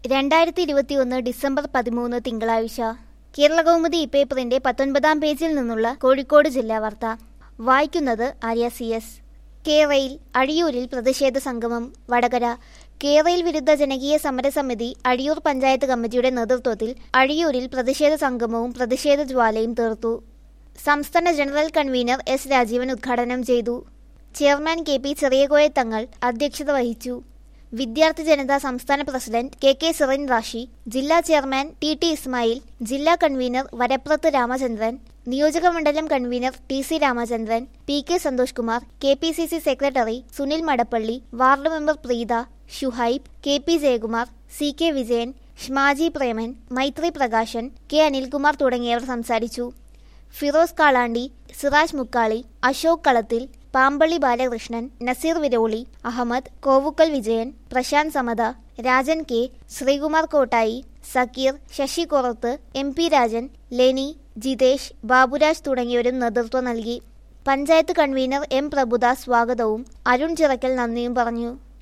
രണ്ടായിരത്തി ഇരുപത്തിയൊന്ന് ഡിസംബർ പതിമൂന്ന് തിങ്കളാഴ്ച കേരളകൗമുദി ഇപ്പേപ്പറിന്റെ പത്തൊൻപതാം പേജിൽ നിന്നുള്ള കോഴിക്കോട് ജില്ലാ വാർത്ത വായിക്കുന്നത് ആര്യ സി എസ് കേരയിൽ അഴിയൂരിൽ പ്രതിഷേധ സംഗമം വടകര കേരയിൽ വിരുദ്ധ ജനകീയ സമരസമിതി അഴിയൂർ പഞ്ചായത്ത് കമ്മിറ്റിയുടെ നേതൃത്വത്തിൽ അഴിയൂരിൽ പ്രതിഷേധ സംഗമവും പ്രതിഷേധ ജ്വാലയും തീർത്തു സംസ്ഥാന ജനറൽ കൺവീനർ എസ് രാജീവൻ ഉദ്ഘാടനം ചെയ്തു ചെയർമാൻ കെ പി ചെറിയകോയ തങ്ങൾ അധ്യക്ഷത വഹിച്ചു വിദ്യാർത്ഥി ജനത സംസ്ഥാന president K K Sirin Rashi ജില്ലാ ചെയർമാൻ ടി ടി ഇസ്മായിൽ ജില്ലാ കൺവീനർ വരപ്രത്ത് രാമചന്ദ്രൻ നിയോജകമണ്ഡലം convenor T C Ramachandran P K Santhosh Kumar K P C C secretary Sunil Madappally ward member Preetha Shuhaib K P Jayakumar C K Vijayan ഷ്മാജി പ്രേമൻ മൈത്രി പ്രകാശൻ കെ അനിൽകുമാർ തുടങ്ങിയവർ സംസാരിച്ചു Firoz Kalandi Siraj Mukkali Ashok Kalathil Pamballi Balakrishnan Naseer Viroli Ahammed Kovukkal Vijayan Prasanth Samatha Rajan K Sreekumar Kottai Zakir Sasi Korath M P Rajan Leni Jithesh Baburaj തുടങ്ങിയവരും നേതൃത്വം നൽകി പഞ്ചായത്ത് കൺവീനർ എം പ്രഭുദാസ് സ്വാഗതവും അരുൺ ചിറക്കൽ നന്ദിയും പറഞ്ഞു